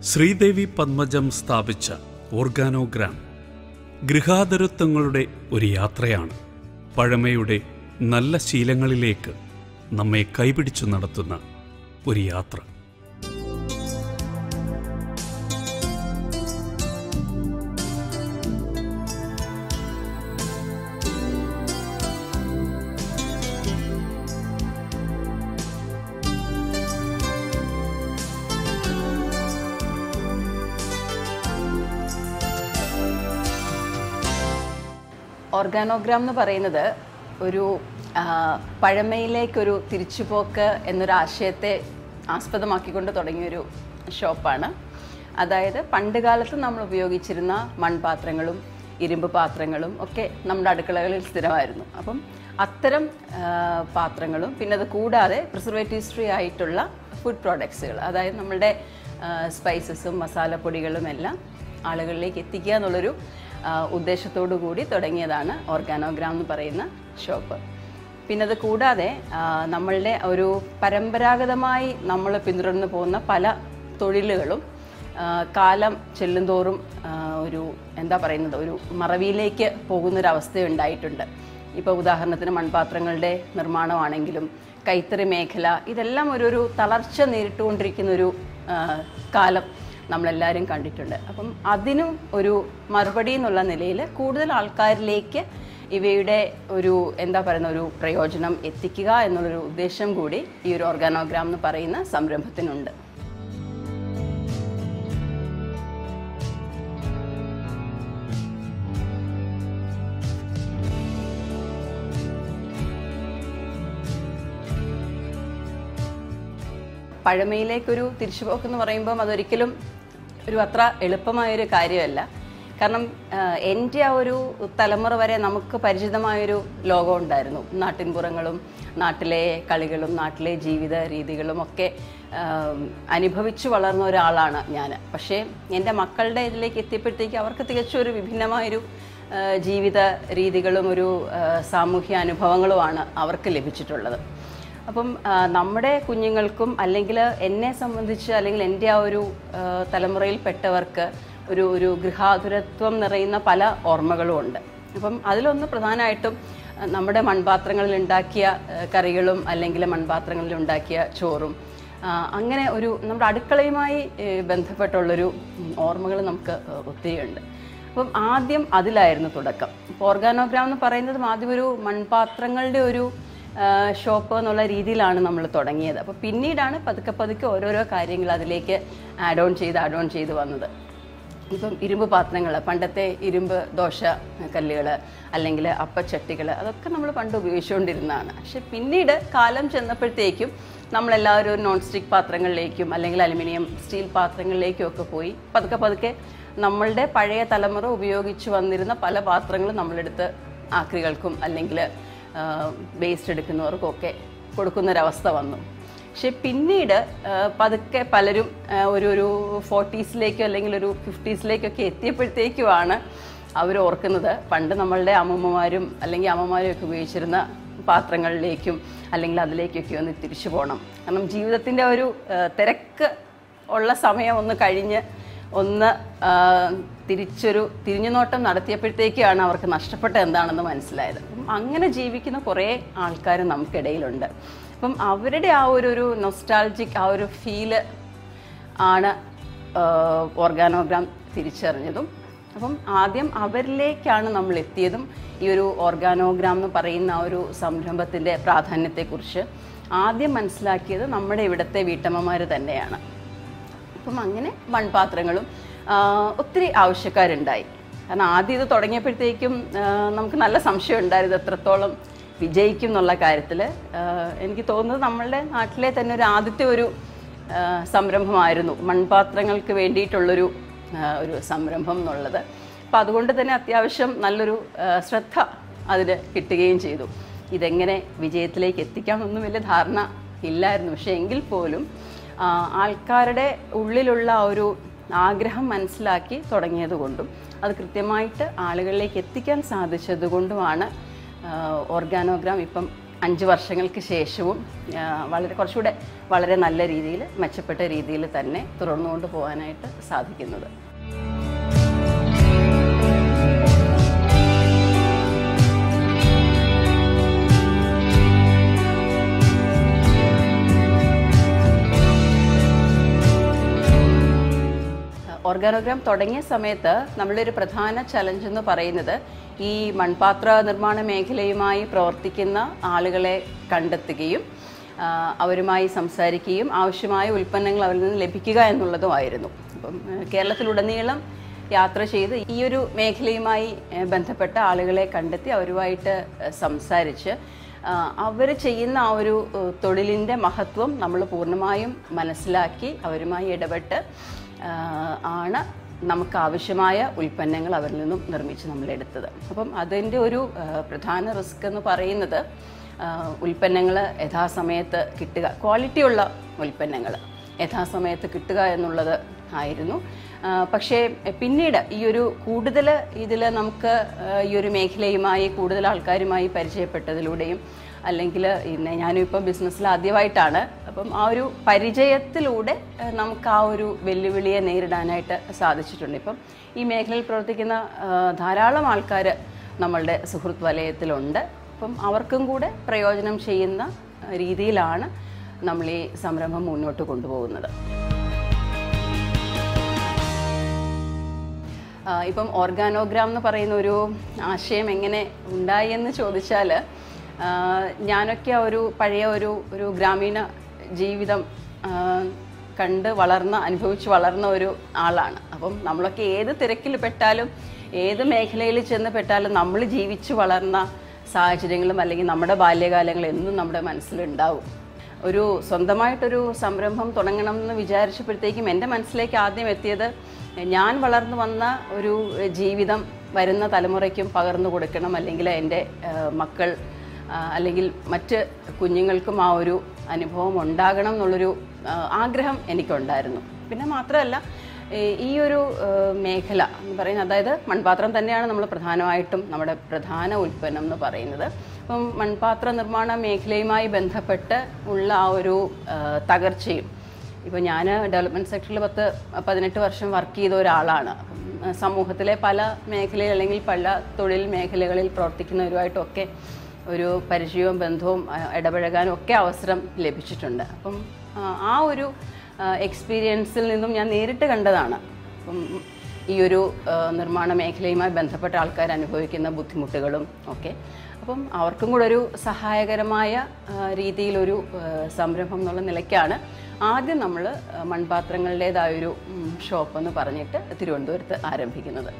ശ്രീദേവി പത്മജം സ്ഥാപിച്ച ഓർഗാനോഗ്രാം ഗൃഹാതരത്വങ്ങളുടെ ഒരു യാത്രയാണ് പഴമയുടെ നല്ല ശീലങ്ങളിലേക്ക് നമ്മെ കൈപിടിച്ചു നടത്തുന്ന ഒരു യാത്ര ഓർഗാനോഗ്രാം എന്ന് പറയുന്നത് ഒരു ആ, പഴമയിലേക്കൊരു തിരിച്ചുപോക്ക് എന്നൊരു ആശയത്തെ ആസ്പദമാക്കിക്കൊണ്ട് തുടങ്ങിയൊരു ഷോപ്പാണ് അതായത് പണ്ട് കാലത്ത് നമ്മൾ ഉപയോഗിച്ചിരുന്ന മൺപാത്രങ്ങളും ഇരുമ്പ് പാത്രങ്ങളും ഒക്കെ നമ്മുടെ അടുക്കളകളിൽ സ്ഥിരമായിരുന്നു അപ്പം അത്തരം ആ, പാത്രങ്ങളും പിന്നെ അത് കൂടാതെ പ്രിസർവേറ്റീവ്സ് ഫ്രീ ആയിട്ടുള്ള ഫുഡ് പ്രോഡക്ട്സുകൾ അതായത് നമ്മളുടെ സ്പൈസസും മസാലപ്പൊടികളും എല്ലാം ആളുകളിലേക്ക് എത്തിക്കുക എന്നുള്ളൊരു ആ, ഉദ്ദേശത്തോടു കൂടി തുടങ്ങിയതാണ് ഓർഗാനോഗ്രാം എന്ന് പറയുന്ന ഷോപ്പ് പിന്നെ അത് കൂടാതെ ആ, നമ്മളുടെ ഒരു പരമ്പരാഗതമായി നമ്മൾ പിന്തുടർന്നു പോകുന്ന പല തൊഴിലുകളും ആ, കാലം ചെല്ലുന്തോറും ആ, ഒരു എന്താ പറയുന്നത് ഒരു മറവിയിലേക്ക് പോകുന്നൊരവസ്ഥ ഉണ്ടായിട്ടുണ്ട് ഇപ്പോൾ ഉദാഹരണത്തിന് മൺപാത്രങ്ങളുടെ നിർമ്മാണമാണെങ്കിലും കൈത്തറി മേഖല ഇതെല്ലാം ഒരു ഒരു തളർച്ച നേരിട്ടുകൊണ്ടിരിക്കുന്ന ഒരു ആ, കാലം നമ്മളെല്ലാവരും കണ്ടിട്ടുണ്ട് അപ്പം അതിനും ഒരു മറുപടി എന്നുള്ള നിലയിൽ കൂടുതൽ ആൾക്കാരിലേക്ക് ഇവയുടെ ഒരു എന്താ പറയുന്ന ഒരു പ്രയോജനം എത്തിക്കുക എന്നുള്ളൊരു ഉദ്ദേശം കൂടി ഈ ഒരു ഓർഗാനോഗ്രാം എന്ന് പറയുന്ന സംരംഭത്തിനുണ്ട് പഴമയിലേക്കൊരു തിരിച്ചുപോക്ക് എന്ന് പറയുമ്പം അതൊരിക്കലും ഒരു അത്ര എളുപ്പമായൊരു കാര്യമല്ല കാരണം ആഹ്, എൻ്റെ ആ ഒരു തലമുറ വരെ നമുക്ക് പരിചിതമായൊരു ലോകം ഉണ്ടായിരുന്നു നാട്ടിൻപുറങ്ങളും നാട്ടിലെ കളികളും നാട്ടിലെ ജീവിത രീതികളും ഒക്കെ ആഹ്, അനുഭവിച്ചു വളർന്ന ഒരാളാണ് ഞാൻ പക്ഷേ എൻ്റെ മക്കളുടെ ഇതിലേക്ക് എത്തിയപ്പോഴത്തേക്ക് അവർക്ക് തികച്ചും ഒരു വിഭിന്നമായൊരു ആഹ്, ജീവിത രീതികളും ഒരു ആഹ്, സാമൂഹ്യ അനുഭവങ്ങളുമാണ് അവർക്ക് ലഭിച്ചിട്ടുള്ളത് അപ്പം ആ, നമ്മുടെ കുഞ്ഞുങ്ങൾക്കും അല്ലെങ്കിൽ എന്നെ സംബന്ധിച്ച് അല്ലെങ്കിൽ എൻ്റെ ആ ഒരു ആ, തലമുറയിൽപ്പെട്ടവർക്ക് ഒരു ഒരു ഗൃഹാതുരത്വം നിറയുന്ന പല ഓർമ്മകളും ഉണ്ട് അപ്പം അതിലൊന്ന് പ്രധാനമായിട്ടും ആ, നമ്മുടെ മൺപാത്രങ്ങളിൽ ഉണ്ടാക്കിയ ആ, കറികളും അല്ലെങ്കിൽ മൺപാത്രങ്ങളിൽ ഉണ്ടാക്കിയ ചോറും ആ, അങ്ങനെ ഒരു നമ്മുടെ അടുക്കളയുമായി ഏ, ബന്ധപ്പെട്ടുള്ളൊരു ഓർമ്മകൾ നമുക്ക് ഒത്തിരിയുണ്ട് അപ്പം ആദ്യം അതിലായിരുന്നു തുടക്കം ഇപ്പോൾ ഓർഗാനോഗ്രാം എന്ന് പറയുന്നതും ആദ്യം ഒരു മൺപാത്രങ്ങളുടെ ഒരു ആ, ഷോപ്പ് എന്നുള്ള രീതിയിലാണ് നമ്മൾ തുടങ്ങിയത് അപ്പോൾ പിന്നീടാണ് പതുക്കെ പതുക്കെ ഓരോരോ കാര്യങ്ങൾ അതിലേക്ക് ആഡ് ഓൺ ചെയ്ത് ആഡ് ഓൺ ചെയ്ത് വന്നത് ഇപ്പം ഇരുമ്പ് പാത്രങ്ങൾ പണ്ടത്തെ ഇരുമ്പ് ദോശ കല്ലുകൾ അല്ലെങ്കിൽ അപ്പച്ചട്ടികൾ അതൊക്കെ നമ്മൾ പണ്ട് ഉപയോഗിച്ചുകൊണ്ടിരുന്നതാണ് പക്ഷെ പിന്നീട് കാലം ചെന്നപ്പോഴത്തേക്കും നമ്മളെല്ലാവരും ഒരു നോൺ സ്റ്റിക്ക് പാത്രങ്ങളിലേക്കും അല്ലെങ്കിൽ അലുമിനിയം സ്റ്റീൽ പാത്രങ്ങളിലേക്കും ഒക്കെ പോയി പതുക്കെ പതുക്കെ നമ്മളുടെ പഴയ തലമുറ ഉപയോഗിച്ച് വന്നിരുന്ന പല പാത്രങ്ങളും നമ്മളെടുത്ത് ആക്രികൾക്കും അല്ലെങ്കിൽ വേസ്റ്റ് എടുക്കുന്നവർക്കും ഒക്കെ കൊടുക്കുന്നൊരവസ്ഥ വന്നു പക്ഷെ പിന്നീട് ആ, പതുക്കെ പലരും ആ, ഒരു ഒരു ഫോർട്ടീസിലേക്കോ അല്ലെങ്കിൽ ഒരു ഫിഫ്റ്റീസിലേക്കൊക്കെ എത്തിയപ്പോഴത്തേക്കുമാണ് അവർ ഓർക്കുന്നത് പണ്ട് നമ്മളുടെ അമ്മമ്മമാരും അല്ലെങ്കിൽ അമ്മമാരും ഒക്കെ ഉപയോഗിച്ചിരുന്ന പാത്രങ്ങളിലേക്കും അല്ലെങ്കിൽ അതിലേക്കൊക്കെ ഒന്ന് തിരിച്ചു പോകണം കാരണം ജീവിതത്തിൻ്റെ ഒരു ആ, തിരക്ക് ഉള്ള സമയം ഒന്ന് കഴിഞ്ഞ് ഒന്ന് ആ, തിരിച്ചൊരു തിരിഞ്ഞുനോട്ടം നടത്തിയപ്പോഴത്തേക്കാണ് അവർക്ക് നഷ്ടപ്പെട്ട എന്താണെന്ന് മനസ്സിലായത് അപ്പം അങ്ങനെ ജീവിക്കുന്ന കുറേ ആൾക്കാർ നമുക്കിടയിലുണ്ട് അപ്പം അവരുടെ ആ ഒരു ഒരു നൊസ്റ്റാൾജിക് ആ ഒരു ഫീല് ആണ് ഓർഗാനോഗ്രാം തിരിച്ചറിഞ്ഞതും അപ്പം ആദ്യം അവരിലേക്കാണ് നമ്മൾ എത്തിയതും ഈ ഒരു ഓർഗാനോഗ്രാം എന്ന് പറയുന്ന ആ ഒരു സംരംഭത്തിൻ്റെ പ്രാധാന്യത്തെക്കുറിച്ച് ആദ്യം മനസ്സിലാക്കിയത് നമ്മുടെ ഇവിടുത്തെ വീട്ടമ്മമാർ തന്നെയാണ് അപ്പം അങ്ങനെ മൺപാത്രങ്ങളും ആ, ഒത്തിരി ആവശ്യക്കാരുണ്ടായി കാരണം ആദ്യം ഇത് തുടങ്ങിയപ്പോഴത്തേക്കും ആ, നമുക്ക് നല്ല സംശയം ഉണ്ടായിരുന്നു എത്രത്തോളം വിജയിക്കും എന്നുള്ള കാര്യത്തിൽ എനിക്ക് തോന്നുന്നത് നമ്മളുടെ നാട്ടിലെ തന്നെ ഒരു ആദ്യത്തെ ഒരു ആ, സംരംഭമായിരുന്നു മൺപാത്രങ്ങൾക്ക് വേണ്ടിയിട്ടുള്ളൊരു ആ, ഒരു സംരംഭം എന്നുള്ളത് അപ്പം അതുകൊണ്ട് തന്നെ അത്യാവശ്യം നല്ലൊരു ആ, ശ്രദ്ധ അതിന് കിട്ടുകയും ചെയ്തു ഇതെങ്ങനെ വിജയത്തിലേക്ക് എത്തിക്കാമെന്നൊന്നും വലിയ ധാരണ ഇല്ലായിരുന്നു പക്ഷേ എങ്കിൽ പോലും ആ, ആൾക്കാരുടെ ഉള്ളിലുള്ള ആ ഒരു ആഗ്രഹം മനസ്സിലാക്കി തുടങ്ങിയതുകൊണ്ടും അത് കൃത്യമായിട്ട് ആളുകളിലേക്ക് എത്തിക്കാൻ സാധിച്ചതുകൊണ്ടുമാണ് ഓർഗാനോഗ്രാം ഇപ്പം അഞ്ച് വർഷങ്ങൾക്ക് ശേഷവും ആ, വളരെ കുറച്ചുകൂടെ വളരെ നല്ല രീതിയിൽ മെച്ചപ്പെട്ട രീതിയിൽ തന്നെ തുടർന്നുകൊണ്ട് പോകാനായിട്ട് സാധിക്കുന്നത് ഓർഗാനോഗ്രാം തുടങ്ങിയ സമയത്ത് നമ്മളുടെ ഒരു പ്രധാന ചലഞ്ച് എന്ന് പറയുന്നത് ഈ മൺപാത്ര നിർമ്മാണ മേഖലയുമായി പ്രവർത്തിക്കുന്ന ആളുകളെ കണ്ടെത്തുകയും ആ, അവരുമായി സംസാരിക്കുകയും ആവശ്യമായ ഉൽപ്പന്നങ്ങൾ അവരിൽ നിന്ന് ലഭിക്കുക എന്നുള്ളതുമായിരുന്നു അപ്പം ആ, കേരളത്തിലുടനീളം യാത്ര ചെയ്ത് ഈ ഒരു മേഖലയുമായി ഏഹ്, ബന്ധപ്പെട്ട ആളുകളെ കണ്ടെത്തി അവരുമായിട്ട് ഏഹ്, സംസാരിച്ച് അവർ ചെയ്യുന്ന ആ ഒരു ഏഹ്, തൊഴിലിൻ്റെ മഹത്വം നമ്മൾ പൂർണ്ണമായും മനസ്സിലാക്കി അവരുമായി ഇടപെട്ട് ആഹ്, ആണ് നമുക്ക് ആവശ്യമായ ഉൽപ്പന്നങ്ങൾ അവരിൽ നിന്നും നിർമ്മിച്ച് നമ്മൾ എടുത്തത് അപ്പം അതിൻ്റെ ഒരു ആഹ്, പ്രധാന റിസ്ക് എന്ന് പറയുന്നത് ഉൽപ്പന്നങ്ങൾ യഥാസമയത്ത് കിട്ടുക ക്വാളിറ്റിയുള്ള ഉൽപ്പന്നങ്ങൾ യഥാസമയത്ത് കിട്ടുക എന്നുള്ളത് ആയിരുന്നു ആ, പക്ഷേ പിന്നീട് ഈ ഒരു കൂടുതൽ ഇതിൽ നമുക്ക് ആ, ഈ ഒരു മേഖലയുമായി കൂടുതൽ ആൾക്കാരുമായി പരിചയപ്പെട്ടതിലൂടെയും അല്ലെങ്കിൽ ഇന്ന് ഞാനും ഇപ്പം ബിസിനസ്സിൽ ആദ്യമായിട്ടാണ് അപ്പം ആ ഒരു പരിചയത്തിലൂടെ ആ, നമുക്ക് ആ ഒരു വെല്ലുവിളിയെ നേരിടാനായിട്ട് സാധിച്ചിട്ടുണ്ട് ഇപ്പം ഈ മേഖലയിൽ പ്രവർത്തിക്കുന്ന ആ, ധാരാളം ആൾക്കാർ നമ്മളുടെ സുഹൃത്ത് വലയത്തിലുണ്ട് അപ്പം അവർക്കും കൂടെ പ്രയോജനം ചെയ്യുന്ന രീതിയിലാണ് നമ്മൾ ഈ സംരംഭം മുന്നോട്ട് കൊണ്ടുപോകുന്നത് ആ, ഇപ്പം ഓർഗാനോഗ്രാം എന്ന് പറയുന്ന ഒരു ആശയം എങ്ങനെ ഉണ്ടായി എന്ന് ചോദിച്ചാൽ ആ, ഞാനൊക്കെ ആ ഒരു പഴയ ഒരു ഒരു ഗ്രാമീണ ജീവിതം ആ, കണ്ട് വളർന്ന അനുഭവിച്ച് വളർന്ന ഒരു ആളാണ് അപ്പം നമ്മളൊക്കെ ഏത് തിരക്കിൽ പെട്ടാലും ഏത് മേഖലയിൽ ചെന്ന് പെട്ടാലും നമ്മൾ ജീവിച്ചു വളർന്ന സാഹചര്യങ്ങളും അല്ലെങ്കിൽ നമ്മുടെ ബാല്യകാലങ്ങൾ എന്നും നമ്മുടെ മനസ്സിലുണ്ടാവും ഒരു സ്വന്തമായിട്ടൊരു സംരംഭം തുടങ്ങണം എന്ന് വിചാരിച്ചപ്പോഴത്തേക്കും എൻ്റെ മനസ്സിലേക്ക് ആദ്യം എത്തിയത് ഞാൻ വളർന്നു വന്ന ഒരു ജീവിതം വരുന്ന തലമുറയ്ക്കും പകർന്നു കൊടുക്കണം അല്ലെങ്കിൽ എൻ്റെ ഏഹ്, മക്കൾ ആ, അല്ലെങ്കിൽ മറ്റ് കുഞ്ഞുങ്ങൾക്കും ആ ഒരു അനുഭവം ഉണ്ടാകണം എന്നുള്ളൊരു ആ, ആഗ്രഹം എനിക്കുണ്ടായിരുന്നു പിന്നെ മാത്രമല്ല ഈ- ഈ ഒരു ഏഹ്, മേഖല എന്ന് പറയുന്നത് അതായത് മൺപാത്രം തന്നെയാണ് നമ്മൾ പ്രധാനമായിട്ടും നമ്മുടെ പ്രധാന ഉൽപ്പന്നം എന്ന് പറയുന്നത് അപ്പം മൺപാത്ര നിർമ്മാണ മേഖലയുമായി ബന്ധപ്പെട്ട് ഉള്ള ആ ഒരു ഏഹ്, തകർച്ചയും ഇപ്പോൾ ഞാൻ ഡെവലപ്മെൻറ്റ് സെക്ടറിൽ പത്ത് പതിനെട്ട് വർഷം വർക്ക് ചെയ്ത ഒരാളാണ് അപ്പം, ഏഹ്, സമൂഹത്തിലെ പല മേഖലയിൽ അല്ലെങ്കിൽ പല തൊഴിൽ മേഖലകളിൽ പ്രവർത്തിക്കുന്നവരുമായിട്ടൊക്കെ ഒരു പരിചയവും ബന്ധവും ആ, ഇടപഴകാനും ഒക്കെ അവസരം ലഭിച്ചിട്ടുണ്ട് അപ്പം ആ, ആ ഒരു എക്സ്പീരിയൻസിൽ നിന്നും ഞാൻ നേരിട്ട് കണ്ടതാണ് അപ്പം ഈ ഒരു ആ, നിർമ്മാണ മേഖലയുമായി ബന്ധപ്പെട്ട ആൾക്കാർ അനുഭവിക്കുന്ന ബുദ്ധിമുട്ടുകളും ഒക്കെ അപ്പം അവർക്കും കൂടെ ഒരു സഹായകരമായ ആ, രീതിയിലൊരു ആ, സംരംഭം എന്നുള്ള നിലയ്ക്കാണ് ആദ്യം നമ്മൾ മൺപാത്രങ്ങളുടേതായൊരു ഷോപ്പ് എന്ന് പറഞ്ഞിട്ട് തിരുവനന്തപുരത്ത് ആരംഭിക്കുന്നത്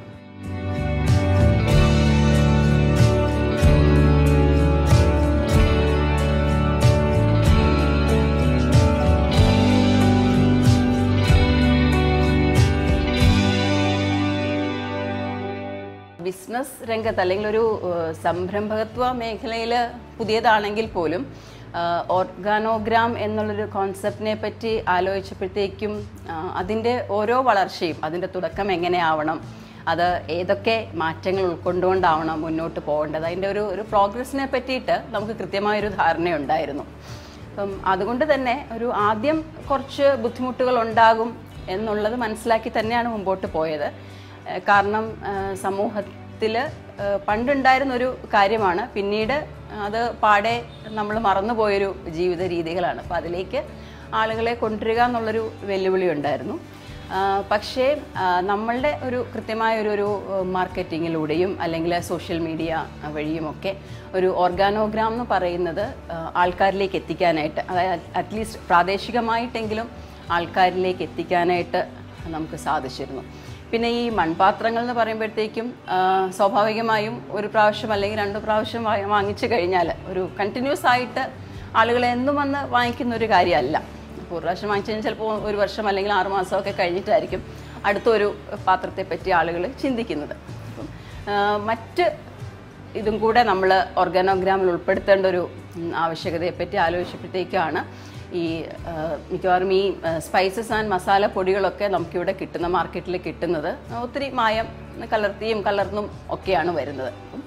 ബിസിനസ് രംഗത്ത് അല്ലെങ്കിൽ ഒരു ഏഹ്, സംരംഭകത്വ മേഖലയിൽ പുതിയതാണെങ്കിൽ പോലും ഏഹ്, ഓർഗാനോഗ്രാം എന്നുള്ളൊരു കോൺസെപ്റ്റിനെ പറ്റി ആലോചിച്ചപ്പോഴത്തേക്കും ആഹ്, അതിൻ്റെ ഓരോ വളർച്ചയും അതിൻ്റെ തുടക്കം എങ്ങനെയാവണം അത് ഏതൊക്കെ മാറ്റങ്ങൾ ഉൾക്കൊണ്ടുകൊണ്ടാവണം മുന്നോട്ട് പോകേണ്ടത് അതിൻ്റെ ഒരു ഒരു പ്രോഗ്രസ്സിനെ പറ്റിയിട്ട് നമുക്ക് കൃത്യമായൊരു ധാരണയുണ്ടായിരുന്നു അപ്പം അതുകൊണ്ട് തന്നെ ഒരു ആദ്യം കുറച്ച് ബുദ്ധിമുട്ടുകൾ ഉണ്ടാകും എന്നുള്ളത് മനസ്സിലാക്കി തന്നെയാണ് മുമ്പോട്ട് പോയത് ഏഹ് കാരണം സമൂഹത്തിൽ പണ്ടുണ്ടായിരുന്ന ഒരു കാര്യമാണ് പിന്നീട് അത് പാടെ നമ്മൾ മറന്നുപോയൊരു ജീവിത രീതികളാണ് അപ്പോൾ അതിലേക്ക് ആളുകളെ കൊണ്ടുവരിക എന്നുള്ളൊരു വെല്ലുവിളി ഉണ്ടായിരുന്നു ആ, പക്ഷേ ആ, നമ്മളുടെ ഒരു കൃത്യമായ ഒരു ഒരു മാർക്കറ്റിങ്ങിലൂടെയും അല്ലെങ്കിൽ സോഷ്യൽ മീഡിയ വഴിയുമൊക്കെ ഒരു ഓർഗാനോഗ്രാം എന്ന് പറയുന്നത് ആ, ആൾക്കാരിലേക്ക് എത്തിക്കാനായിട്ട് അതായത് അറ്റ്ലീസ്റ്റ് പ്രാദേശികമായിട്ടെങ്കിലും ആൾക്കാരിലേക്ക് എത്തിക്കാനായിട്ട് നമുക്ക് സാധിച്ചിരുന്നു പിന്നെ ഈ മൺപാത്രങ്ങൾ എന്ന് പറയുമ്പോഴത്തേക്കും ആ, സ്വാഭാവികമായും ഒരു പ്രാവശ്യം അല്ലെങ്കിൽ രണ്ട് പ്രാവശ്യം വാ- വാങ്ങിച്ചു കഴിഞ്ഞാൽ ഒരു കണ്ടിന്യൂസ് ആയിട്ട് ആളുകൾ എന്നും വന്ന് വാങ്ങിക്കുന്ന ഒരു കാര്യമല്ല അപ്പോൾ ഒരു പ്രാവശ്യം വാങ്ങിച്ചു കഴിഞ്ഞാൽ ചിലപ്പോൾ ഒരു വർഷം അല്ലെങ്കിൽ ആറ് മാസമൊക്കെ കഴിഞ്ഞിട്ടായിരിക്കും അടുത്തൊരു പാത്രത്തെ പറ്റി ആളുകൾ ചിന്തിക്കുന്നത് അപ്പം ആ, മറ്റ് ഇതും കൂടെ നമ്മൾ ഓർഗാനോഗ്രാമിൽ ഉൾപ്പെടുത്തേണ്ട ഒരു ഉം, ആവശ്യകതയെപ്പറ്റി ആലോചിച്ചപ്പോഴത്തേക്കാണ് ഈ ആ, മിക്കവാറും ഈ സ്പൈസസ് ആൻഡ് മസാല പൊടികളൊക്കെ നമുക്കിവിടെ കിട്ടുന്ന മാർക്കറ്റിൽ കിട്ടുന്നത് ഒത്തിരി മായം കലർത്തിയും കലർന്നും ഒക്കെയാണ് വരുന്നത് അപ്പം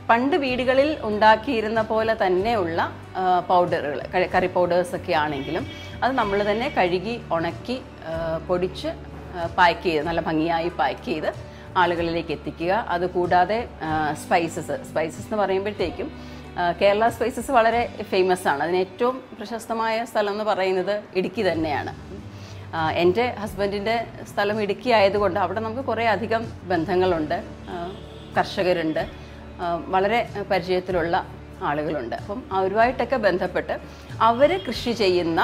പണ്ട് വീടുകളിൽ ഉണ്ടാക്കിയിരുന്ന പോലെ തന്നെയുള്ള പൗഡറുകൾ കറി പൗഡേഴ്സ് ഒക്കെ ആണെങ്കിലും അത് നമ്മൾ തന്നെ കഴുകി ഉണക്കി ആ, പൊടിച്ച് പാക്ക് ചെയ്ത് നല്ല ഭംഗിയായി പാക്ക് ചെയ്ത് ആളുകളിലേക്ക് എത്തിക്കുക അതുകൂടാതെ സ്പൈസസ് സ്പൈസസ് എന്ന് പറയുമ്പോഴത്തേക്കും ആ, കേരള സ്പൈസസ് വളരെ ഫേമസ് ആണ് അതിന് ഏറ്റവും പ്രശസ്തമായ സ്ഥലം എന്ന് പറയുന്നത് ഇടുക്കി തന്നെയാണ് ആ, എൻ്റെ ഹസ്ബൻഡിൻ്റെ സ്ഥലം ഇടുക്കി ആയതുകൊണ്ട് അവിടെ നമുക്ക് കുറേ അധികം ബന്ധങ്ങളുണ്ട് ആ, കർഷകരുണ്ട് ആ, വളരെ പരിചയത്തിലുള്ള ആളുകളുണ്ട് അപ്പം അവരുമായിട്ടൊക്കെ ബന്ധപ്പെട്ട് അവർ കൃഷി ചെയ്യുന്ന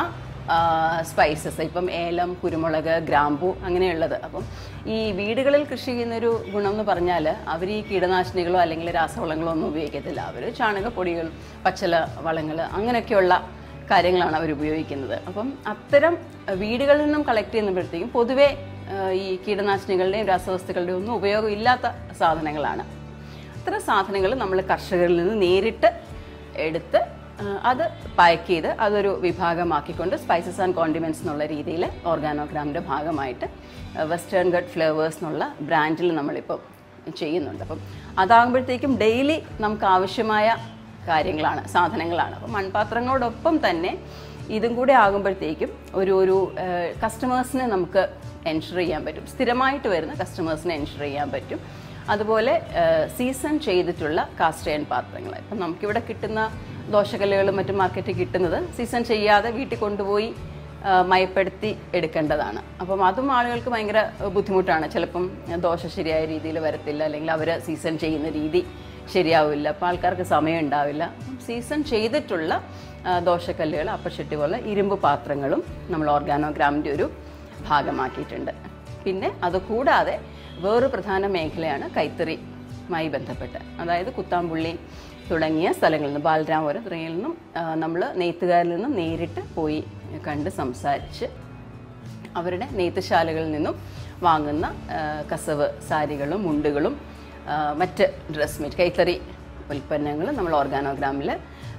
സ്പൈസസ് ഇപ്പം ഏലം കുരുമുളക് ഗ്രാമ്പു അങ്ങനെയുള്ളത് അപ്പം ഈ വീടുകളിൽ കൃഷി ചെയ്യുന്നൊരു ഗുണം എന്ന് പറഞ്ഞാൽ അവർ ഈ കീടനാശിനികളോ അല്ലെങ്കിൽ രാസവളങ്ങളോ ഒന്നും ഉപയോഗിക്കത്തില്ല അവർ ചാണകപ്പൊടികൾ പച്ചല വളങ്ങൾ അങ്ങനെയൊക്കെയുള്ള കാര്യങ്ങളാണ് അവർ ഉപയോഗിക്കുന്നത് അപ്പം അത്തരം വീടുകളിൽ നിന്നും കളക്ട് ചെയ്യുമ്പോഴത്തേക്കും പൊതുവെ ആ, ഈ കീടനാശിനികളുടെയും രാസവസ്തുക്കളുടെയും ഒന്നും ഉപയോഗം ഇല്ലാത്ത സാധനങ്ങളാണ് അത്തരം സാധനങ്ങൾ നമ്മൾ കർഷകരിൽ നിന്ന് നേരിട്ട് എടുത്ത് ആ, അത് പാക്ക് ചെയ്ത് അതൊരു വിഭാഗമാക്കിക്കൊണ്ട് സ്പൈസസ് ആൻഡ് കോണ്ടിമെൻറ്റ്സ് എന്നുള്ള രീതിയിൽ ഓർഗാനോഗ്രാമിൻ്റെ ഭാഗമായിട്ട് വെസ്റ്റേൺ ഗഡ് ഫ്ലേവേഴ്സ് എന്നുള്ള ബ്രാൻഡിൽ നമ്മളിപ്പോൾ ചെയ്യുന്നുണ്ട് അപ്പം അതാകുമ്പോഴത്തേക്കും ഡെയിലി നമുക്ക് ആവശ്യമായ കാര്യങ്ങളാണ് സാധനങ്ങളാണ് അപ്പം മൺപാത്രങ്ങളോടൊപ്പം തന്നെ ഇതും കൂടെ ആകുമ്പോഴത്തേക്കും ഒരു ഒരു കസ്റ്റമേഴ്സിനെ നമുക്ക് എൻഷുർ ചെയ്യാൻ പറ്റും സ്ഥിരമായിട്ട് വരുന്ന കസ്റ്റമേഴ്സിനെ എൻഷുർ ചെയ്യാൻ പറ്റും അതുപോലെ സീസൺ ചെയ്തിട്ടുള്ള കാസ്റ്റേൺ പാത്രങ്ങൾ ഇപ്പം നമുക്കിവിടെ കിട്ടുന്ന ദോശക്കല്ലുകളും മറ്റും മാർക്കറ്റിൽ കിട്ടുന്നത് സീസൺ ചെയ്യാതെ വീട്ടിൽ കൊണ്ടുപോയി ആ, മയപ്പെടുത്തി എടുക്കേണ്ടതാണ് അപ്പം അതും ആളുകൾക്ക് ഭയങ്കര ബുദ്ധിമുട്ടാണ് ചിലപ്പം ദോശ ശരിയായ രീതിയിൽ വരത്തില്ല അല്ലെങ്കിൽ അവർ സീസൺ ചെയ്യുന്ന രീതി ശരിയാവില്ല അപ്പോൾ ആൾക്കാർക്ക് സമയം ഉണ്ടാവില്ല അപ്പം സീസൺ ചെയ്തിട്ടുള്ള ആ, ദോശക്കല്ലുകൾ അപ്പച്ചട്ടി പോലെ ഇരുമ്പ് പാത്രങ്ങളും നമ്മൾ ഓർഗാനോഗ്രാമിൻ്റെ ഒരു ഭാഗമാക്കിയിട്ടുണ്ട് പിന്നെ അതുകൂടാതെ വേറൊരു പ്രധാന മേഖലയാണ് കൈത്തറിയുമായി ബന്ധപ്പെട്ട് അതായത് കുത്താമ്പുള്ളി തുടങ്ങിയ സ്ഥലങ്ങളിൽ നിന്ന് ബാലരാമപുരം തുടങ്ങിയ നിന്നും നമ്മൾ നെയ്ത്തുകാരിൽ നിന്നും നേരിട്ട് പോയി കണ്ട് സംസാരിച്ച് അവരുടെ നെയ്ത്തുശാലകളിൽ നിന്നും വാങ്ങുന്ന ആ, കസവ് സാരികളും മുണ്ടുകളും ആ, മറ്റ് ഡ്രസ് മെറ്റ് കൈത്തറി ഉൽപ്പന്നങ്ങൾ നമ്മൾ ഓർഗാനോഗ്രാമിൽ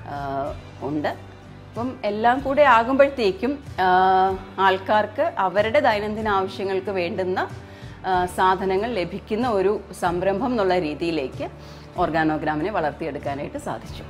ഉണ്ട് അപ്പം എല്ലാം കൂടെ ആകുമ്പോഴത്തേക്കും ആ, ആൾക്കാർക്ക് അവരുടെ ദൈനംദിന ആവശ്യങ്ങൾക്ക് വേണ്ടുന്ന ആ, സാധനങ്ങൾ ലഭിക്കുന്ന ഒരു സംരംഭം എന്നുള്ള രീതിയിലേക്ക് ഓർഗാനോഗ്രാമിനെ വളർത്തിയെടുക്കാനായിട്ട് സാധിച്ചു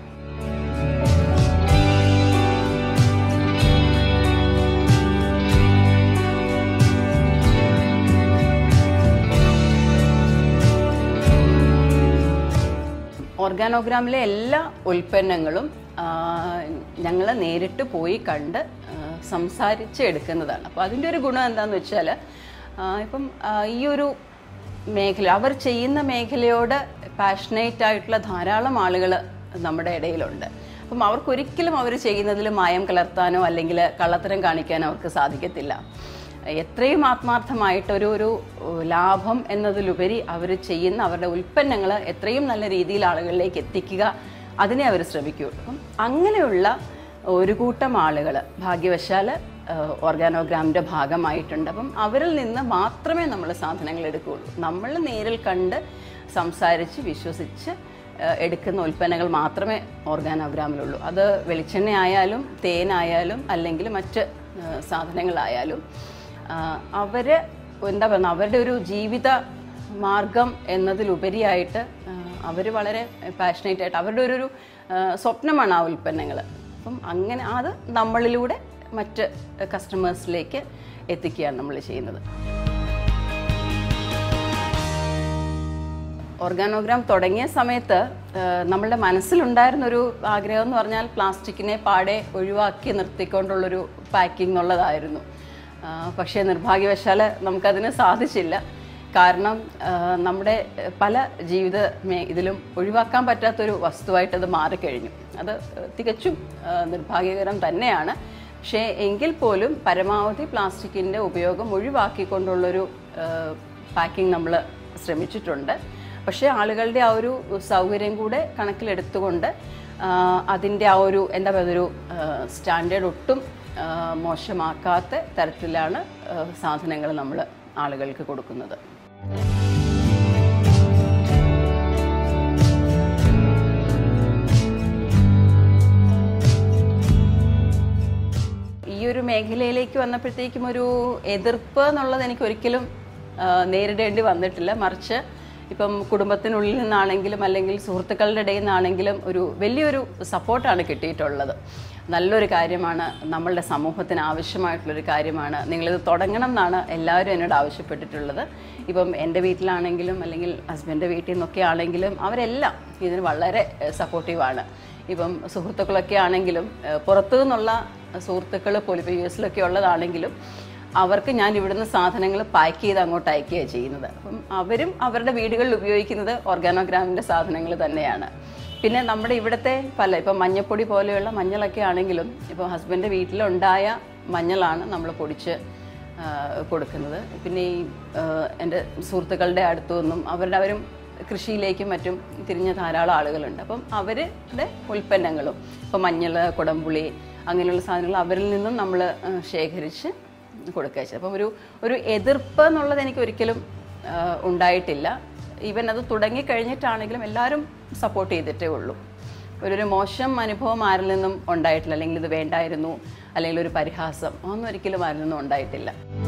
ഓർഗാനോഗ്രാമിലെ എല്ലാ ഉൽപ്പന്നങ്ങളും ഞങ്ങൾ നേരിട്ട് പോയി കണ്ട് ആ, സംസാരിച്ച് എടുക്കുന്നതാണ് അപ്പോൾ അതിൻ്റെ ഒരു ഗുണം എന്താണെന്ന് വെച്ചാൽ ഇപ്പം ആ, ഈ ഒരു മേഖല അവർ ചെയ്യുന്ന മേഖലയോട് പാഷനേറ്റ് ആയിട്ടുള്ള ധാരാളം ആളുകൾ നമ്മുടെ ഇടയിലുണ്ട് അപ്പം അവർക്കൊരിക്കലും അവർ ചെയ്യുന്നതിൽ മായം കലർത്താനോ അല്ലെങ്കിൽ കള്ളത്തരം കാണിക്കാനോ അവർക്ക് സാധിക്കത്തില്ല എത്രയും ആത്മാർത്ഥമായിട്ട് ഒരു ഒരു ഏഹ്, ലാഭം എന്നതിലുപരി അവർ ചെയ്യുന്ന അവരുടെ ഉൽപ്പന്നങ്ങൾ എത്രയും നല്ല രീതിയിൽ ആളുകളിലേക്ക് എത്തിക്കുക അതിനെ അവർ ശ്രമിക്കുകയുള്ളൂ അപ്പം അങ്ങനെയുള്ള ഒരു കൂട്ടം ആളുകൾ ഭാഗ്യവശാൽ ഓർഗാനോഗ്രാമിൻ്റെ ഭാഗമായിട്ടുണ്ട് അപ്പം അവരിൽ നിന്ന് മാത്രമേ നമ്മൾ സാധനങ്ങൾ എടുക്കുകയുള്ളൂ നമ്മൾ നേരിൽ കണ്ട് സംസാരിച്ച് വിശ്വസിച്ച് ഏഹ്, എടുക്കുന്ന ഉൽപ്പന്നങ്ങൾ മാത്രമേ ഓർഗാനോഗ്രാമിലുള്ളൂ അത് വെളിച്ചെണ്ണ ആയാലും തേനായാലും അല്ലെങ്കിൽ മറ്റ് ഏഹ്, സാധനങ്ങളായാലും അവർ എന്താ പറയുക അവരുടെ ഒരു ജീവിത മാർഗം എന്നതിലുപരിയായിട്ട് അവർ വളരെ പാഷനേറ്റ് ആയിട്ട് അവരുടെ ഒരു ഒരു ആ, സ്വപ്നമാണ് ആ ഉൽപ്പന്നങ്ങൾ അപ്പം അങ്ങനെ അത് നമ്മളിലൂടെ മറ്റ് കസ്റ്റമേഴ്സിലേക്ക് എത്തിക്കുകയാണ് നമ്മൾ ചെയ്യുന്നത് ഓർഗാനോഗ്രാം തുടങ്ങിയ സമയത്ത് ആ, നമ്മളുടെ മനസ്സിലുണ്ടായിരുന്നൊരു ആഗ്രഹം എന്ന് പറഞ്ഞാൽ പ്ലാസ്റ്റിക്കിനെ പാടെ ഒഴിവാക്കി നിർത്തിക്കൊണ്ടുള്ളൊരു പാക്കിംഗ് എന്നുള്ളതായിരുന്നു ആ, പക്ഷേ നിർഭാഗ്യവശാൽ നമുക്കതിന് സാധിച്ചില്ല കാരണം ആ, നമ്മുടെ പല ജീവിത മേ ഇതിലും ഒഴിവാക്കാൻ പറ്റാത്തൊരു വസ്തുവായിട്ട് അത് മാറിക്കഴിഞ്ഞു അത് തികച്ചും ആ, നിർഭാഗ്യകരം തന്നെയാണ് പക്ഷേ എങ്കിൽ പോലും പരമാവധി പ്ലാസ്റ്റിക്കിൻ്റെ ഉപയോഗം ഒഴിവാക്കിക്കൊണ്ടുള്ളൊരു പാക്കിംഗ് നമ്മൾ ശ്രമിച്ചിട്ടുണ്ട് പക്ഷേ ആളുകളുടെ ആ ഒരു സൗകര്യം കൂടെ കണക്കിലെടുത്തുകൊണ്ട് അതിൻ്റെ ആ ഒരു എന്താ പറയുക ഒരു സ്റ്റാൻഡേർഡ് ഒട്ടും ആ, മോശമാക്കാത്ത തരത്തിലാണ് സാധനങ്ങൾ നമ്മൾ ആളുകൾക്ക് കൊടുക്കുന്നത് ഈ ഒരു മേഖലയിലേക്ക് വന്നപ്പോഴത്തേക്കും ഒരു എതിർപ്പ് എന്നുള്ളത് എനിക്ക് ഒരിക്കലും ആ, നേരിടേണ്ടി വന്നിട്ടില്ല മറിച്ച് ഇപ്പം കുടുംബത്തിനുള്ളിൽ നിന്നാണെങ്കിലും അല്ലെങ്കിൽ സുഹൃത്തുക്കളുടെ ഇടയിൽ നിന്നാണെങ്കിലും ഒരു വലിയൊരു സപ്പോർട്ടാണ് കിട്ടിയിട്ടുള്ളത് നല്ലൊരു കാര്യമാണ് നമ്മളുടെ സമൂഹത്തിന് ആവശ്യമായിട്ടുള്ളൊരു കാര്യമാണ് നിങ്ങളിത് തുടങ്ങണം എന്നാണ് എല്ലാവരും എന്നോട് ആവശ്യപ്പെട്ടിട്ടുള്ളത് ഇപ്പം എൻ്റെ വീട്ടിലാണെങ്കിലും അല്ലെങ്കിൽ ഹസ്ബൻഡിൻ്റെ വീട്ടിൽ നിന്നൊക്കെ ആണെങ്കിലും അവരെല്ലാം ഇതിന് വളരെ സപ്പോർട്ടീവാണ് ഇപ്പം സുഹൃത്തുക്കളൊക്കെ ആണെങ്കിലും ഏഹ് പുറത്തു നിന്നുള്ള സുഹൃത്തുക്കൾ പോലും ഇപ്പോൾ യു എസിലൊക്കെ ഉള്ളതാണെങ്കിലും അവർക്ക് ഞാൻ ഇവിടുന്ന് സാധനങ്ങൾ പാക്ക് ചെയ്ത് അങ്ങോട്ട് അയക്കുകയാണ് ചെയ്യുന്നത് അപ്പം അവരും അവരുടെ വീടുകളിൽ ഉപയോഗിക്കുന്നത് ഓർഗാനോഗ്രാമിൻ്റെ സാധനങ്ങൾ തന്നെയാണ് പിന്നെ നമ്മുടെ ഇവിടുത്തെ പല ഇപ്പം മഞ്ഞപ്പൊടി പോലെയുള്ള മഞ്ഞളൊക്കെ ആണെങ്കിലും ഇപ്പോൾ ഹസ്ബൻഡ് വീട്ടിലുണ്ടായ മഞ്ഞളാണ് നമ്മൾ പൊടിച്ച് ആ, കൊടുക്കുന്നത് പിന്നെ ഈ ആ, എൻ്റെ സുഹൃത്തുക്കളുടെ അടുത്തു നിന്നും അവരുടെ അവരും കൃഷിയിലേക്കും മറ്റും തിരിഞ്ഞ ധാരാളം ആളുകളുണ്ട് അപ്പം അവരുടെ ഉൽപ്പന്നങ്ങളും ഇപ്പം മഞ്ഞൾ കുടംപുളി അങ്ങനെയുള്ള സാധനങ്ങൾ അവരിൽ നിന്നും നമ്മൾ ശേഖരിച്ച് കൊടുക്കുക ചെയ്തത് അപ്പം ഒരു ഒരു എതിർപ്പ് എന്നുള്ളത് എനിക്ക് ഒരിക്കലും ആ, ഉണ്ടായിട്ടില്ല ഈവൻ അത് തുടങ്ങിക്കഴിഞ്ഞിട്ടാണെങ്കിലും എല്ലാവരും സപ്പോർട്ട് ചെയ്തിട്ടേ ഉള്ളൂ ഒരു ഒരു മോശം അനുഭവം ആരിൽ നിന്നും ഉണ്ടായിട്ടില്ല അല്ലെങ്കിൽ ഇത് വേണ്ടായിരുന്നു അല്ലെങ്കിൽ ഒരു പരിഹാസം ഒന്നും ഒരിക്കലും ആരിൽ നിന്നും ഉണ്ടായിട്ടില്ല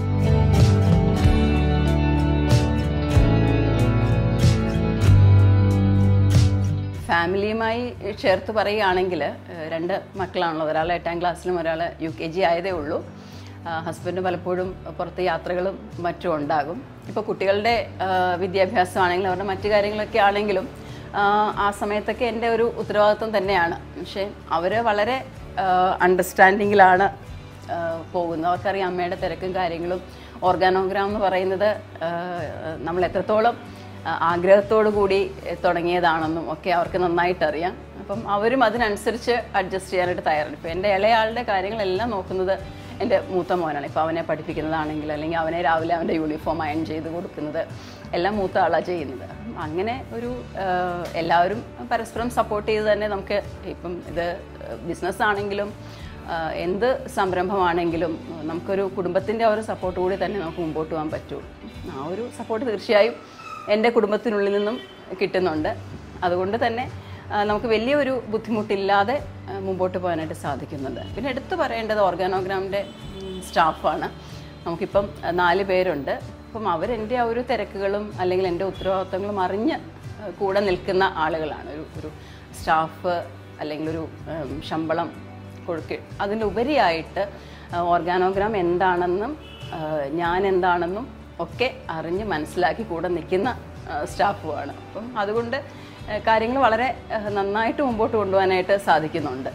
ഫാമിലിയുമായി ചേർത്ത് പറയുകയാണെങ്കിൽ ഏഹ്, രണ്ട് മക്കളാണുള്ളത് ഒരാൾ എട്ടാം ക്ലാസ്സിലും ഒരാൾ യു കെ ജി ആയതേ ഉള്ളൂ ഹസ്ബൻഡ് പലപ്പോഴും പുറത്ത് യാത്രകളും മറ്റും ഉണ്ടാകും ഇപ്പോൾ കുട്ടികളുടെ ആഹ്, വിദ്യാഭ്യാസമാണെങ്കിലും അവരുടെ മറ്റു കാര്യങ്ങളൊക്കെ ആണെങ്കിലും ആഹ്, ആ സമയത്തൊക്കെ എൻ്റെ ഒരു ഉത്തരവാദിത്വം തന്നെയാണ് പക്ഷേ അവർ വളരെ അണ്ടർസ്റ്റാൻഡിങ്ങിലാണ് പോകുന്നത് അവർക്കറിയാം അമ്മയുടെ തിരക്കും കാര്യങ്ങളും ഓർഗാനോഗ്രാം എന്ന് പറയുന്നത് ആഹ്, നമ്മൾ എത്രത്തോളം ആ, ആഗ്രഹത്തോടു കൂടി എ, തുടങ്ങിയതാണെന്നും ഒക്കെ അവർക്ക് നന്നായിട്ട് അറിയാം അപ്പം അവരും അതിനനുസരിച്ച് അഡ്ജസ്റ്റ് ചെയ്യാനായിട്ട് തയ്യാറാണ് ഇപ്പോൾ എൻ്റെ ഇളയാളുടെ കാര്യങ്ങളെല്ലാം നോക്കുന്നത് എൻ്റെ മൂത്ത മോനാണ് ഇപ്പോൾ അവനെ പഠിപ്പിക്കുന്നതാണെങ്കിൽ അല്ലെങ്കിൽ അവനെ രാവിലെ അവൻ്റെ യൂണിഫോം അയൺ ചെയ്ത് കൊടുക്കുന്നത് എല്ലാം മൂത്ത ആളാണ് ചെയ്യുന്നത് അപ്പം അങ്ങനെ ഒരു ആ, എല്ലാവരും പരസ്പരം സപ്പോർട്ട് ചെയ്ത് തന്നെ നമുക്ക് ഇപ്പം ഇത് ബിസിനസ് ആണെങ്കിലും ആ, എന്ത് സംരംഭമാണെങ്കിലും നമുക്കൊരു കുടുംബത്തിൻ്റെ ആ ഒരു സപ്പോർട്ട് കൂടി തന്നെ നമുക്ക് മുമ്പോട്ട് പോകാൻ പറ്റുള്ളൂ ആ ഒരു സപ്പോർട്ട് തീർച്ചയായും എൻ്റെ കുടുംബത്തിനുള്ളിൽ നിന്നും കിട്ടുന്നുണ്ട് അതുകൊണ്ട് തന്നെ ആ, നമുക്ക് വലിയൊരു ബുദ്ധിമുട്ടില്ലാതെ ആ, മുമ്പോട്ട് പോകാനായിട്ട് സാധിക്കുന്നുണ്ട് പിന്നെ എടുത്തു പറയേണ്ടത് ഓർഗാനോഗ്രാമിൻ്റെ സ്റ്റാഫാണ് നമുക്കിപ്പം ആ, നാല് പേരുണ്ട് അപ്പം അവരെൻ്റെ ആ ഒരു തിരക്കുകളും അല്ലെങ്കിൽ എൻ്റെ ഉത്തരവാദിത്തങ്ങളും അറിഞ്ഞ് ആ, കൂടെ നിൽക്കുന്ന ആളുകളാണ് ഒരു ഒരു സ്റ്റാഫ് അല്ലെങ്കിൽ ഒരു ഉം, ശമ്പളം കൊടുക്കുക അതിൻ്റെ ഉപരിയായിട്ട് ഓർഗാനോഗ്രാം എന്താണെന്നും ആ, ഞാൻ എന്താണെന്നും ഒക്കെ അറിഞ്ഞ് മനസ്സിലാക്കി കൂടെ നിൽക്കുന്ന ആ, സ്റ്റാഫുമാണ് അപ്പം അതുകൊണ്ട് കാര്യങ്ങൾ വളരെ ആ, നന്നായിട്ട് മുമ്പോട്ട് കൊണ്ടുപോകാനായിട്ട് സാധിക്കുന്നുണ്ട്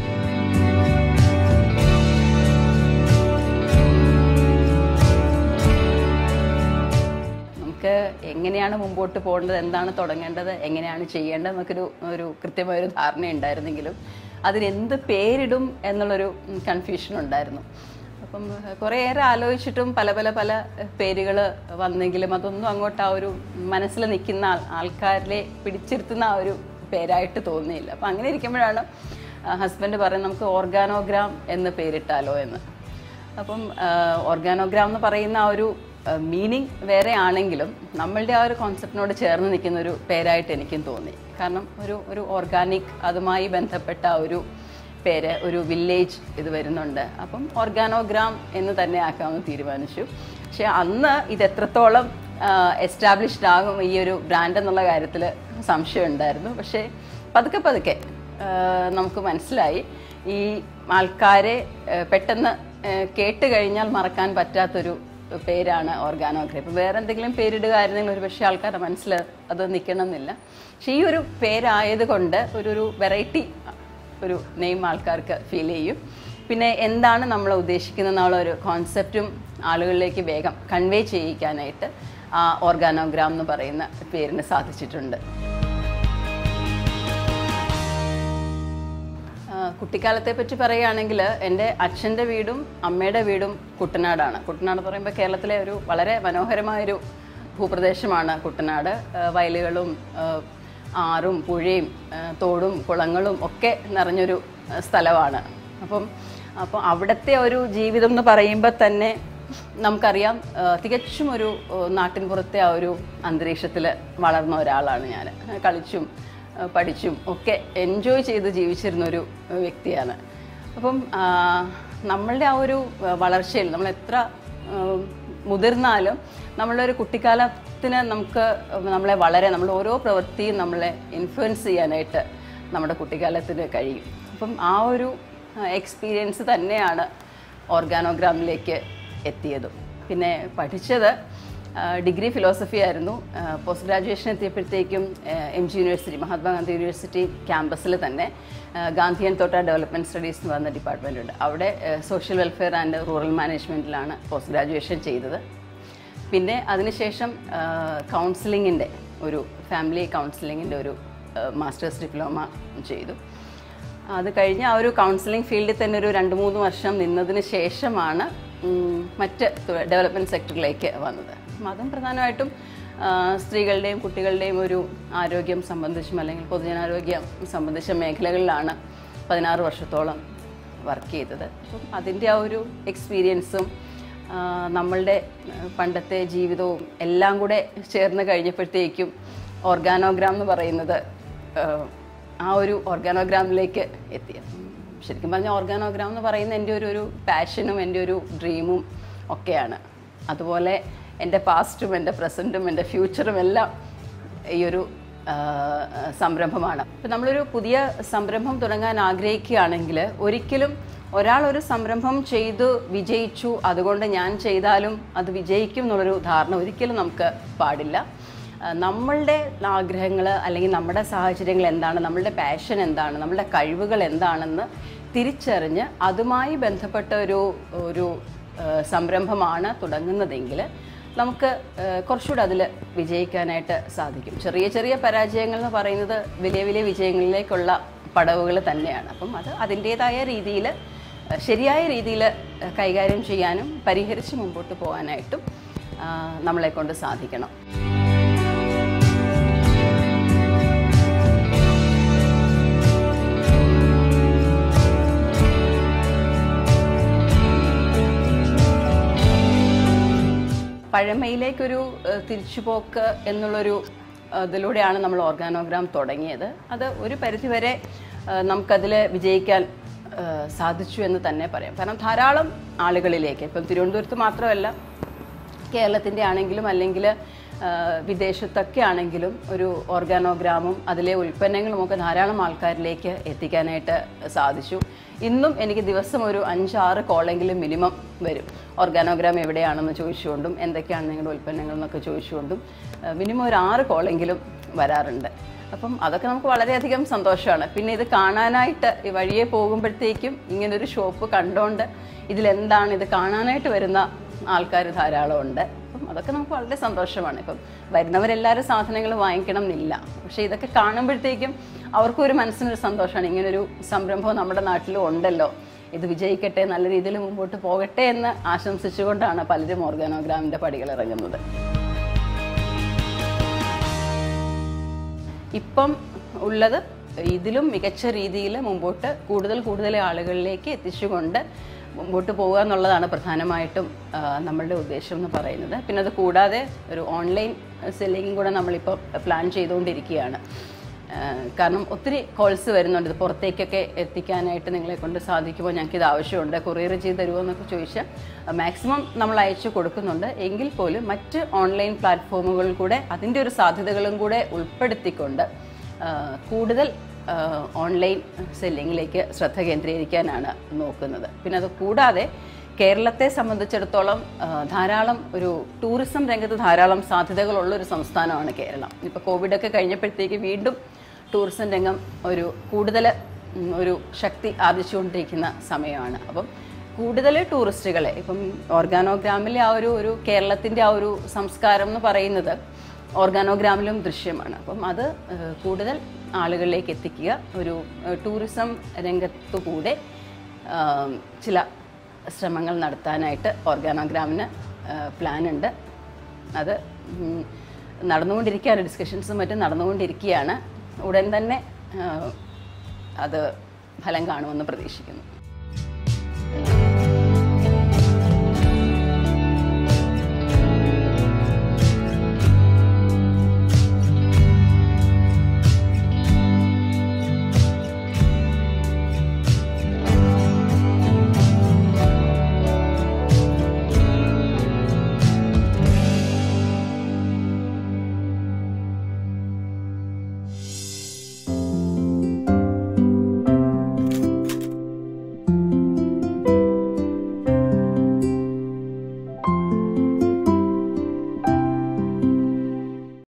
നമുക്ക് എങ്ങനെയാണ് മുമ്പോട്ട് പോകേണ്ടത് എന്താണ് തുടങ്ങേണ്ടത് എങ്ങനെയാണ് ചെയ്യേണ്ടത് നമുക്കൊരു ഒരു കൃത്യമായൊരു ധാരണ ഉണ്ടായിരുന്നെങ്കിലും അതിന് എന്ത് പേരിടും എന്നുള്ളൊരു കൺഫ്യൂഷൻ ഉണ്ടായിരുന്നു അപ്പം കുറേയേറെ ആലോചിച്ചിട്ടും പല പല പല പേരുകൾ വന്നെങ്കിലും അതൊന്നും അങ്ങോട്ട് ആ ഒരു മനസ്സിൽ നിൽക്കുന്ന ആൾ ആൾക്കാരിലെ പിടിച്ചിരുത്തുന്ന ആ ഒരു പേരായിട്ട് തോന്നിയില്ല അപ്പം അങ്ങനെ ഇരിക്കുമ്പോഴാണ് ഹസ്ബൻഡ് പറയുന്നത് നമുക്ക് ഓർഗാനോഗ്രാം എന്ന് പേരിട്ടാലോ എന്ന് അപ്പം ഓർഗാനോഗ്രാം എന്ന് പറയുന്ന ആ ഒരു മീനിങ് വേറെ ആണെങ്കിലും നമ്മളുടെ ആ ഒരു കോൺസെപ്റ്റിനോട് ചേർന്ന് നിൽക്കുന്ന ഒരു പേരായിട്ട് എനിക്കും തോന്നി കാരണം ഒരു ഒരു ഓർഗാനിക് അതുമായി ബന്ധപ്പെട്ട ആ ഒരു പേര് ഒരു വില്ലേജ് ഇത് വരുന്നുണ്ട് അപ്പം ഓർഗാനോഗ്രാം എന്ന് തന്നെ ആക്കാമെന്ന് തീരുമാനിച്ചു പക്ഷേ അന്ന് ഇത് എത്രത്തോളം എസ്റ്റാബ്ലിഷ്ഡ് ആകും ഈ ഒരു ബ്രാൻഡ് എന്നുള്ള കാര്യത്തിൽ സംശയം ഉണ്ടായിരുന്നു പക്ഷേ പതുക്കെ പതുക്കെ ആ, നമുക്ക് മനസ്സിലായി ഈ ആൾക്കാരെ ആ, പെട്ടെന്ന് ആ, കേട്ട് കഴിഞ്ഞാൽ മറക്കാൻ പറ്റാത്തൊരു പേരാണ് ഓർഗാനോഗ്രാം ഇപ്പം വേറെ എന്തെങ്കിലും പേരിടുകയായിരുന്നെങ്കിൽ ഒരു പക്ഷേ ആൾക്കാരുടെ മനസ്സിൽ അത് നിൽക്കണം എന്നില്ല പക്ഷേ ഈ ഒരു പേരായതുകൊണ്ട് ഒരു ഒരു വെറൈറ്റി ഒരു നെയിം ആൾക്കാർക്ക് ഫീൽ ചെയ്യും പിന്നെ എന്താണ് നമ്മൾ ഉദ്ദേശിക്കുന്നത് എന്നുള്ള ഒരു കോൺസെപ്റ്റും ആളുകളിലേക്ക് വേഗം കൺവേ ചെയ്യിക്കാനായിട്ട് ആ ഓർഗാനോഗ്രാം എന്ന് പറയുന്ന പേരിന് സാധിച്ചിട്ടുണ്ട് ആ, കുട്ടിക്കാലത്തെ പറ്റി പറയുകയാണെങ്കിൽ എൻ്റെ അച്ഛൻ്റെ വീടും അമ്മയുടെ വീടും കുട്ടനാടാണ് കുട്ടനാട് എന്ന് പറയുമ്പോൾ കേരളത്തിലെ ഒരു വളരെ മനോഹരമായൊരു ഭൂപ്രദേശമാണ് കുട്ടനാട് ആ, വയലുകളും ആ, ആറും പുഴയും ആ, തോടും കുളങ്ങളും ഒക്കെ നിറഞ്ഞൊരു ആ, സ്ഥലമാണ് അപ്പം അപ്പോൾ അവിടുത്തെ ഒരു ജീവിതം എന്ന് പറയുമ്പോൾ തന്നെ നമുക്കറിയാം ആ, തികച്ചും ഒരു ആ, നാട്ടിൻപുറത്തെ ആ ഒരു അന്തരീക്ഷത്തിൽ വളർന്ന ഒരാളാണ് ഞാൻ കളിച്ചും ആ, പഠിച്ചും ഒക്കെ എൻജോയ് ചെയ്ത് ജീവിച്ചിരുന്ന ഒരു ആ, വ്യക്തിയാണ് അപ്പം ആ, നമ്മളുടെ ആ ഒരു ആ, വളർച്ചയിൽ നമ്മൾ എത്ര ആ, മുതിർന്നാലും നമ്മളുടെ ഒരു കുട്ടിക്കാല സമൂഹത്തിന് നമുക്ക് നമ്മളെ വളരെ നമ്മൾ ഓരോ പ്രവൃത്തിയും നമ്മളെ ഇൻഫ്ലുവൻസ് ചെയ്യാനായിട്ട് നമ്മുടെ കുട്ടിക്കാലത്തിന് കഴിയും അപ്പം ആ ഒരു എക്സ്പീരിയൻസ് തന്നെയാണ് ഓർഗാനോഗ്രാമിലേക്ക് എത്തിയതും പിന്നെ പഠിച്ചത് ഡിഗ്രി ഫിലോസഫി ആയിരുന്നു പോസ്റ്റ് ഗ്രാജുവേഷൻ എത്തിയപ്പോഴത്തേക്കും M G university Mahatma Gandhi university ക്യാമ്പസിൽ തന്നെ ആ, Gandhi and thought development studies എന്ന് പറയുന്ന ഡിപ്പാർട്ട്മെൻ്റ് ഉണ്ട് അവിടെ സോഷ്യൽ വെൽഫെയർ ആൻഡ് റൂറൽ മാനേജ്മെൻറ്റിലാണ് പോസ്റ്റ് ഗ്രാജുവേഷൻ ചെയ്തത് പിന്നെ അതിനുശേഷം കൗൺസിലിങ്ങിൻ്റെ ഒരു ഫാമിലി കൗൺസിലിങ്ങിൻ്റെ ഒരു മാസ്റ്റേഴ്സ് ഡിപ്ലോമ ചെയ്തു അത് കഴിഞ്ഞ് ആ ഒരു കൗൺസിലിംഗ് ഫീൽഡിൽ തന്നെ ഒരു രണ്ട് മൂന്ന് വർഷം നിന്നതിന് ശേഷമാണ് ഉം, മറ്റ് ഡെവലപ്മെൻറ്റ് സെക്ടറിലേക്ക് വന്നത് അപ്പം അതും പ്രധാനമായിട്ടും ആ, സ്ത്രീകളുടെയും കുട്ടികളുടെയും ഒരു ആരോഗ്യം സംബന്ധിച്ചും അല്ലെങ്കിൽ പൊതുജനാരോഗ്യം സംബന്ധിച്ച മേഖലകളിലാണ് പതിനാറ് വർഷത്തോളം വർക്ക് ചെയ്തത് അപ്പം അതിൻ്റെ ആ ഒരു എക്സ്പീരിയൻസും ആ, നമ്മളുടെ ആ, പണ്ടത്തെ ജീവിതവും എല്ലാം കൂടെ ചേർന്ന് കഴിഞ്ഞപ്പോഴത്തേക്കും ഓർഗാനോഗ്രാം എന്ന് പറയുന്നത് ആ, ആ ഒരു ഓർഗാനോഗ്രാമിലേക്ക് എത്തി ശരിക്കും പറഞ്ഞാൽ ഓർഗാനോഗ്രാം എന്ന് പറയുന്നത് എൻ്റെ ഒരു ഒരു പാഷനും എൻ്റെ ഒരു ഡ്രീമും ഒക്കെയാണ് അതുപോലെ എൻ്റെ പാസ്റ്റും എൻ്റെ പ്രസൻറ്റും എൻ്റെ ഫ്യൂച്ചറും എല്ലാം ഈ ഒരു ആ, സംരംഭമാണ് ഇപ്പം നമ്മളൊരു പുതിയ സംരംഭം തുടങ്ങാൻ ആഗ്രഹിക്കുകയാണെങ്കിൽ ഒരിക്കലും ഒരാൾ ഒരു സംരംഭം ചെയ്തു വിജയിച്ചു അതുകൊണ്ട് ഞാൻ ചെയ്താലും അത് വിജയിക്കും എന്നുള്ളൊരു ധാരണ ഒരിക്കലും നമുക്ക് പാടില്ല ആ, നമ്മളുടെ ആഗ്രഹങ്ങൾ അല്ലെങ്കിൽ നമ്മുടെ സാഹചര്യങ്ങൾ എന്താണ് നമ്മളുടെ പാഷൻ എന്താണ് നമ്മളുടെ കഴിവുകൾ എന്താണെന്ന് തിരിച്ചറിഞ്ഞ് അതുമായി ബന്ധപ്പെട്ട ഒരു ഒരു ആ, സംരംഭമാണ് തുടങ്ങുന്നതെങ്കിൽ നമുക്ക് ആ, കുറച്ചുകൂടെ അതിൽ വിജയിക്കാനായിട്ട് സാധിക്കും ചെറിയ ചെറിയ പരാജയങ്ങൾ എന്ന് പറയുന്നത് വലിയ വലിയ വിജയങ്ങളിലേക്കുള്ള പടവുകൾ തന്നെയാണ് അപ്പം അത് അതിൻ്റേതായ രീതിയിൽ ശരിയായ രീതിയിൽ കൈകാര്യം ചെയ്യാനും പരിഹരിച്ച് മുമ്പോട്ട് പോകാനായിട്ടും ആ, നമ്മളെ കൊണ്ട് സാധിക്കണം പഴമയിലേക്കൊരു ഏഹ്, തിരിച്ചുപോക്ക് എന്നുള്ളൊരു ഏഹ്, ഇതിലൂടെയാണ് നമ്മൾ ഓർഗാനോഗ്രാം തുടങ്ങിയത് അത് ഒരു പരിധിവരെ ഏഹ്, നമുക്കതിൽ വിജയിക്കാൻ ഏഹ്, സാധിച്ചു എന്ന് തന്നെ പറയാം കാരണം ധാരാളം ആളുകളിലേക്ക് ഇപ്പം തിരുവനന്തപുരത്ത് മാത്രമല്ല കേരളത്തിൻ്റെ ആണെങ്കിലും അല്ലെങ്കിൽ വിദേശത്തൊക്കെ ആണെങ്കിലും ഒരു ഓർഗാനോഗ്രാമും അതിലെ ഉൽപ്പന്നങ്ങളും ഒക്കെ ധാരാളം ആൾക്കാരിലേക്ക് എത്തിക്കാനായിട്ട് സാധിച്ചു ഇന്നും എനിക്ക് ദിവസം ഒരു അഞ്ചാറ് കോളെങ്കിലും മിനിമം വരും ഓർഗാനോഗ്രാം എവിടെയാണെന്ന് ചോദിച്ചുകൊണ്ടും എന്തൊക്കെയാണ് നിങ്ങളുടെ ഉൽപ്പന്നങ്ങൾ എന്നൊക്കെ ചോദിച്ചുകൊണ്ടും മിനിമം ഒരു ആറ് കോളെങ്കിലും വരാറുണ്ട് അപ്പം അതൊക്കെ നമുക്ക് വളരെയധികം സന്തോഷമാണ് പിന്നെ ഇത് കാണാനായിട്ട് ഈ വഴിയെ പോകുമ്പോഴത്തേക്കും ഇങ്ങനൊരു ഷോപ്പ് കണ്ടോണ്ട് ഇതിലെന്താണ് ഇത് കാണാനായിട്ട് വരുന്ന ആൾക്കാർ ധാരാളം ഉണ്ട് അപ്പം അതൊക്കെ നമുക്ക് വളരെ സന്തോഷമാണ് ഇപ്പം വരുന്നവരെല്ലാവരും സാധനങ്ങൾ വാങ്ങിക്കണം എന്നില്ല പക്ഷേ ഇതൊക്കെ കാണുമ്പോഴത്തേക്കും അവർക്കും ഒരു മനസ്സിനൊരു സന്തോഷമാണ് ഇങ്ങനൊരു സംരംഭം നമ്മുടെ നാട്ടിലും ഉണ്ടല്ലോ ഇത് വിജയിക്കട്ടെ നല്ല രീതിയിൽ മുമ്പോട്ട് പോകട്ടെ എന്ന് ആശംസിച്ചുകൊണ്ടാണ് പലരും ഓർഗാനോഗ്രാമിൻ്റെ പടികൾ ഇറങ്ങുന്നത് ഇപ്പം ഉള്ളത് ഇതിലും മികച്ച രീതിയിൽ മുമ്പോട്ട് കൂടുതൽ കൂടുതൽ ആളുകളിലേക്ക് എത്തിച്ചുകൊണ്ട് മുമ്പോട്ട് പോകുക എന്നുള്ളതാണ് പ്രധാനമായിട്ടും ആ, നമ്മളുടെ ഉദ്ദേശം എന്ന് പറയുന്നത് പിന്നെ അത് കൂടാതെ ഒരു ഓൺലൈൻ സെല്ലിങ്ങും കൂടെ നമ്മളിപ്പോൾ പ്ലാൻ ചെയ്തുകൊണ്ടിരിക്കുകയാണ് ആ, കാരണം ഒത്തിരി കോൾസ് വരുന്നുണ്ട് ഇത് പുറത്തേക്കൊക്കെ എത്തിക്കാനായിട്ട് നിങ്ങളെ കൊണ്ട് സാധിക്കുമോ ഞങ്ങൾക്ക് ഇത് ആവശ്യമുണ്ട് കൊറിയർ ചെയ്ത് തരുമോ എന്നൊക്കെ ചോദിച്ചാൽ മാക്സിമം നമ്മൾ അയച്ചു കൊടുക്കുന്നുണ്ട് എങ്കിൽ പോലും മറ്റ് ഓൺലൈൻ പ്ലാറ്റ്ഫോമുകളിൽ കൂടെ അതിൻ്റെ ഒരു സാധ്യതകളും കൂടെ ഉൾപ്പെടുത്തിക്കൊണ്ട് ആ, കൂടുതൽ ആ, ഓൺലൈൻ സെല്ലിങ്ങിലേക്ക് ശ്രദ്ധ കേന്ദ്രീകരിക്കാനാണ് നോക്കുന്നത് പിന്നെ അത് കൂടാതെ കേരളത്തെ സംബന്ധിച്ചിടത്തോളം ആ, ധാരാളം ഒരു ടൂറിസം രംഗത്ത് ധാരാളം സാധ്യതകളുള്ള ഒരു സംസ്ഥാനമാണ് കേരളം ഇപ്പോൾ കോവിഡൊക്കെ കഴിഞ്ഞപ്പോഴത്തേക്ക് വീണ്ടും ടൂറിസം രംഗം ഒരു കൂടുതൽ ഉം, ഒരു ശക്തി ആർജിച്ചുകൊണ്ടിരിക്കുന്ന സമയമാണ് അപ്പം കൂടുതൽ ടൂറിസ്റ്റുകളെ ഇപ്പം ഓർഗാനോഗ്രാമിലെ ആ ഒരു ഒരു കേരളത്തിൻ്റെ ആ ഒരു സംസ്കാരം എന്ന് പറയുന്നത് ഓർഗാനോഗ്രാമിലും ദൃശ്യമാണ് അപ്പം അത് ഏഹ്, കൂടുതൽ ആളുകളിലേക്ക് എത്തിക്കുക ഒരു ഏഹ്, ടൂറിസം രംഗത്തു കൂടെ ആം, ചില ശ്രമങ്ങൾ നടത്താനായിട്ട് ഓർഗാനോഗ്രാമിന് പ്ലാൻ ഉണ്ട് അത് ഉം, നടന്നുകൊണ്ടിരിക്കുകയാണ് ഡിസ്കഷൻസും മറ്റും നടന്നുകൊണ്ടിരിക്കുകയാണ് ഉടൻ തന്നെ ആ, അത് ഫലം കാണുമെന്ന് പ്രതീക്ഷിക്കുന്നു